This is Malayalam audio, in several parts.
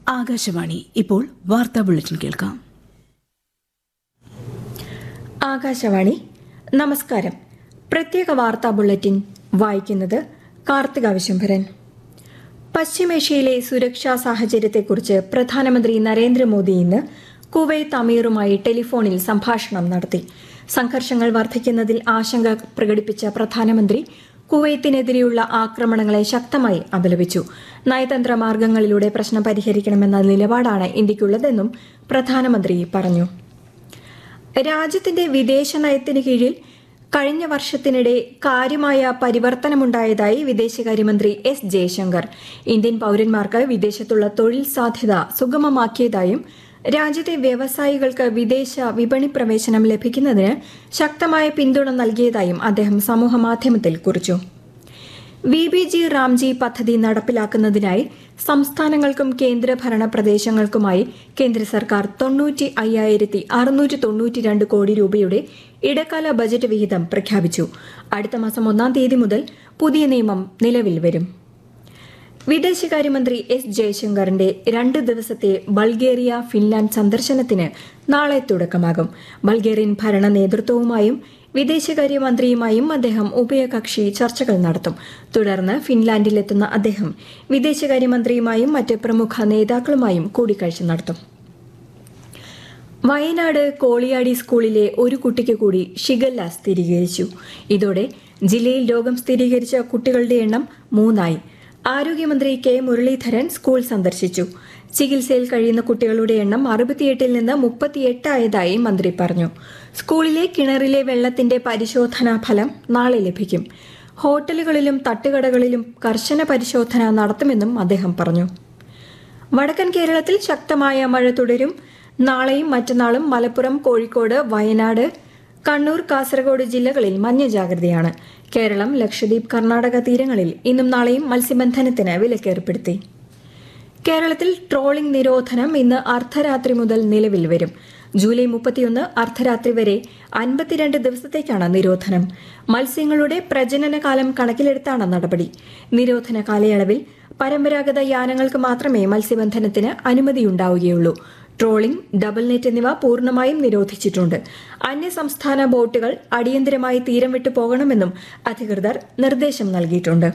ആകാശവാണി ഇപ്പോൾ വാർത്താ ബുള്ളറ്റിൻ കേൾക്കാം ആകാശവാണി നമസ്കാരം പ്രത്യേക വാർത്താ ബുള്ളറ്റിൻ വായിക്കുന്നത് കാർത്തിക വിശംഭരൻ പശ്ചിമേഷ്യയിലെ സുരക്ഷാ സാഹചര്യത്തെക്കുറിച്ച് പ്രധാനമന്ത്രി നരേന്ദ്രമോദി ഇന്ന് കുവൈത്ത് അമീറുമായി ടെലിഫോണിൽ സംഭാഷണം നടത്തി സംഘർഷങ്ങൾ വർദ്ധിക്കുന്നതിൽ ആശങ്ക പ്രകടിപ്പിച്ച പ്രധാനമന്ത്രി കുവൈത്തിനെതിരെയുള്ള ആക്രമണങ്ങളെ ശക്തമായി അപലപിച്ചു നയതന്ത്ര മാർഗങ്ങളിലൂടെ പ്രശ്നം പരിഹരിക്കണമെന്ന നിലപാടാണ് ഇന്ത്യക്കുള്ളതെന്നും പ്രധാനമന്ത്രി പറഞ്ഞു രാജ്യത്തിന്റെ വിദേശ നയത്തിന് കീഴിൽ കഴിഞ്ഞ വർഷത്തിനിടെ കാര്യമായ പരിവർത്തനമുണ്ടായതായി വിദേശകാര്യമന്ത്രി എസ് ജയശങ്കർ ഇന്ത്യൻ പൌരന്മാർക്ക് വിദേശത്തുള്ള തൊഴിൽ സാധ്യത സുഗമമാക്കിയതായും രാജ്യത്തെ വ്യവസായികൾക്ക് വിദേശ വിപണി പ്രവേശനം ലഭിക്കുന്നതിന് ശക്തമായ പിന്തുണ നൽകിയതായും അദ്ദേഹം സമൂഹമാധ്യമത്തിൽ കുറിച്ചു വി ബി ജി റാംജി പദ്ധതി നടപ്പിലാക്കുന്നതിനായി സംസ്ഥാനങ്ങൾക്കും കേന്ദ്രഭരണ പ്രദേശങ്ങൾക്കുമായി കേന്ദ്ര സർക്കാർ തൊണ്ണൂറ്റി അയ്യായിരത്തി അറുന്നൂറ്റി തൊണ്ണൂറ്റി രണ്ട് കോടി രൂപയുടെ ഇടക്കാല ബജറ്റ് വിഹിതം പ്രഖ്യാപിച്ചു അടുത്ത മാസം ഒന്നാം തീയതി മുതൽ പുതിയ നിയമം നിലവിൽ വരും വിദേശകാര്യമന്ത്രി എസ് ജയശങ്കറിന്റെ രണ്ട് ദിവസത്തെ ബൾഗേറിയ ഫിൻലാൻഡ് സന്ദർശനത്തിന് നാളെ തുടക്കമാകും ബൾഗേറിയൻ ഭരണ നേതൃത്വവുമായും വിദേശകാര്യമന്ത്രിയുമായും അദ്ദേഹം ഉഭയകക്ഷി ചർച്ചകൾ നടത്തും തുടർന്ന് ഫിൻലാൻഡിലെത്തുന്ന അദ്ദേഹം വിദേശകാര്യമന്ത്രിയുമായും മറ്റ് പ്രമുഖ നേതാക്കളുമായും കൂടിക്കാഴ്ച നടത്തും വയനാട് കോളിയാടി സ്കൂളിലെ ഒരു കുട്ടിക്ക് കൂടി ഷിഗല്ല സ്ഥിരീകരിച്ചു ഇതോടെ ജില്ലയിൽ രോഗം സ്ഥിരീകരിച്ച കുട്ടികളുടെ എണ്ണം മൂന്നായി ആരോഗ്യമന്ത്രി കെ മുരളീധരൻ സ്കൂൾ സന്ദർശിച്ചു ചികിത്സയിൽ കഴിയുന്ന കുട്ടികളുടെ എണ്ണം അറുപത്തിയെട്ടിൽ നിന്ന് മുപ്പത്തിയെട്ടായതായി മന്ത്രി പറഞ്ഞു സ്കൂളിലെ കിണറിലെ വെള്ളത്തിന്റെ പരിശോധനാ ഫലം നാളെ ലഭിക്കും ഹോട്ടലുകളിലും തട്ടുകടകളിലും കർശന പരിശോധന നടത്തുമെന്നും അദ്ദേഹം പറഞ്ഞു വടക്കൻ കേരളത്തിൽ ശക്തമായ മഴ തുടരും നാളെയും മറ്റന്നാളും മലപ്പുറം കോഴിക്കോട് വയനാട് കണ്ണൂർ കാസർഗോഡ് ജില്ലകളിൽ മഞ്ഞ ജാഗ്രതയാണ് കേരളം ലക്ഷദ്വീപ് കർണാടക തീരങ്ങളിൽ ഇന്നും നാളെയും മത്സ്യബന്ധനത്തിന് വിലക്കേർപ്പെടുത്തി കേരളത്തിൽ ട്രോളിംഗ് നിരോധനം ഇന്ന് അർദ്ധരാത്രി മുതൽ നിലവിൽ വരും ജൂലൈ മുപ്പത്തിയൊന്ന് അർദ്ധരാത്രി വരെ അൻപത്തിരണ്ട് ദിവസത്തേക്കാണ് നിരോധനം മത്സ്യങ്ങളുടെ പ്രജനനകാലം കണക്കിലെടുത്താണ് നടപടി നിരോധന കാലയളവിൽ പരമ്പരാഗത യാനങ്ങൾക്ക് മാത്രമേ മത്സ്യബന്ധനത്തിന് അനുമതിയുണ്ടാവുകയുള്ളൂ ട്രോളിംഗ് ഡബിൾ നെറ്റ് എന്നിവ പൂർണ്ണമായും നിരോധിച്ചിട്ടുണ്ട് അന്യസംസ്ഥാന ബോട്ടുകൾ അടിയന്തരമായി തീരം വിട്ടു പോകണമെന്നും അധികൃതർ നിർദ്ദേശം നൽകിയിട്ടുണ്ട്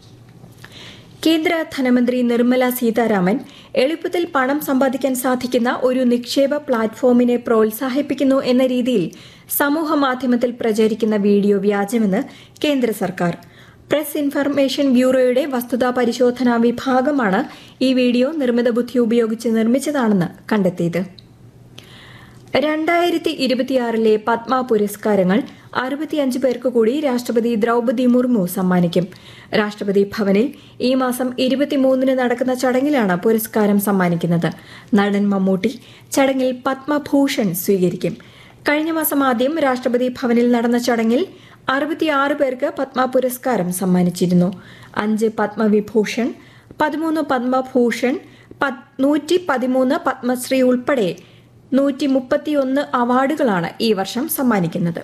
കേന്ദ്ര ധനമന്ത്രി നിർമ്മല സീതാരാമൻ എളുപ്പത്തിൽ പണം സമ്പാദിക്കാൻ സാധിക്കുന്ന ഒരു നിക്ഷേപ പ്ലാറ്റ്ഫോമിനെ പ്രോത്സാഹിപ്പിക്കുന്നു എന്ന രീതിയിൽ സമൂഹ മാധ്യമത്തിൽ പ്രചരിക്കുന്ന വീഡിയോ വ്യാജമെന്ന് കേന്ദ്ര സർക്കാർ പ്രസ് ഇൻഫർമേഷൻ ബ്യൂറോയുടെ വസ്തുതാ പരിശോധനാ വിഭാഗമാണ് ഈ വീഡിയോ നിർമ്മിത ബുദ്ധി ഉപയോഗിച്ച് നിർമ്മിച്ചതാണെന്ന് കണ്ടെത്തിയത് രണ്ടായിരത്തി ഇരുപത്തിയാറിലെ പത്മ പുരസ്കാരങ്ങൾ അറുപത്തിയഞ്ച് പേർക്ക് കൂടി രാഷ്ട്രപതി ദ്രൗപദി മുർമു സമ്മാനിക്കും രാഷ്ട്രപതി ഭവനിൽ ഈ മാസം ഇരുപത്തിമൂന്നിന് നടക്കുന്ന ചടങ്ങിലാണ് പുരസ്കാരം സമ്മാനിക്കുന്നത് നടൻ മമ്മൂട്ടി ചടങ്ങിൽ പത്മഭൂഷൺ സ്വീകരിക്കും കഴിഞ്ഞ മാസം ആദ്യം രാഷ്ട്രപതി ഭവനിൽ നടന്ന ചടങ്ങിൽ അറുപത്തിയാറ് പേർക്ക് പത്മ പുരസ്കാരം സമ്മാനിച്ചിരുന്നു അഞ്ച് പത്മവിഭൂഷൺ പതിമൂന്ന് പത്മഭൂഷൺ നൂറ്റി പതിമൂന്ന് പത്മശ്രീ ഉൾപ്പെടെ നൂറ്റി മുപ്പത്തിയൊന്ന് അവാർഡുകളാണ് ഈ വർഷം സമ്മാനിക്കുന്നത്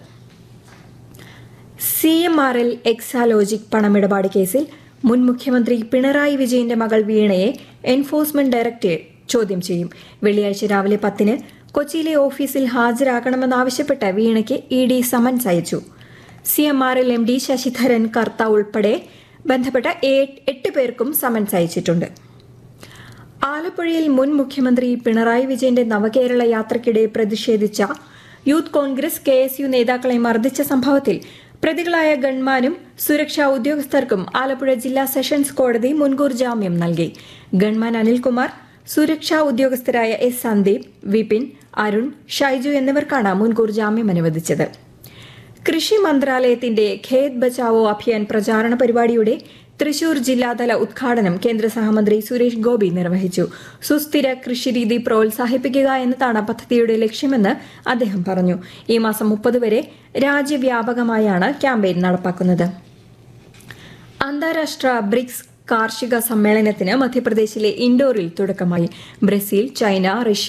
C M R L Exalogic പണമിടപാട് കേസിൽ മുൻ മുഖ്യമന്ത്രി പിണറായി വിജയന്റെ മകൾ വീണയെ എൻഫോഴ്സ്മെന്റ് ഡയറക്ടറേറ്റ് ചോദ്യം ചെയ്യും വെള്ളിയാഴ്ച രാവിലെ പത്തിന് കൊച്ചിയിലെ ഓഫീസിൽ ഹാജരാകണമെന്നാവശ്യപ്പെട്ട് വീണയ്ക്ക് ഇ ഡി സമൻസ് അയച്ചു C M R L M D Sasidharan Kartha ഉൾപ്പെടെ ബന്ധപ്പെട്ട എട്ട് പേർക്കും സമൻസ് അയച്ചിട്ടുണ്ട് ആലപ്പുഴയിൽ മുൻ മുഖ്യമന്ത്രി പിണറായി വിജയന്റെ നവകേരള യാത്രയ്ക്കിടെ പ്രതിഷേധിച്ച youth congress K S U നേതാക്കളെ മർദ്ദിച്ച സംഭവത്തിൽ പ്രതികളായ ഗൺമാനും സുരക്ഷാ ഉദ്യോഗസ്ഥർക്കും ആലപ്പുഴ ജില്ലാ സെഷൻസ് കോടതി മുൻകൂർ ജാമ്യം നൽകി ഗൺമാൻ അനിൽകുമാർ സുരക്ഷാ ഉദ്യോഗസ്ഥരായ എസ് സന്ദീപ് വിപിൻ അരുൺ ഷൈജു എന്നിവർക്കാണ് മുൻകൂർ ജാമ്യം അനുവദിച്ചത് കൃഷി മന്ത്രാലയത്തിന്റെ ഖേത് ബച്ചാവോ അഭിയാൻ പ്രചാരണ പരിപാടിയുടെ തൃശൂർ ജില്ലാതല ഉദ്ഘാടനം കേന്ദ്ര സഹമന്ത്രി സുരേഷ് ഗോപി നിർവഹിച്ചു സുസ്ഥിര കൃഷിരീതി പ്രോത്സാഹിപ്പിക്കുക എന്നതാണ് പദ്ധതിയുടെ ലക്ഷ്യമെന്ന് അദ്ദേഹം പറഞ്ഞു ഈ മാസം മുപ്പത് വരെ രാജ്യവ്യാപകമായാണ് ക്യാമ്പയിൻ നടപ്പാക്കുന്നത് അന്താരാഷ്ട്ര ബ്രിക്സ് കാർഷിക സമ്മേളനത്തിന് മധ്യപ്രദേശിലെ ഇൻഡോറിൽ തുടക്കമായി ബ്രസീൽ ചൈന റഷ്യ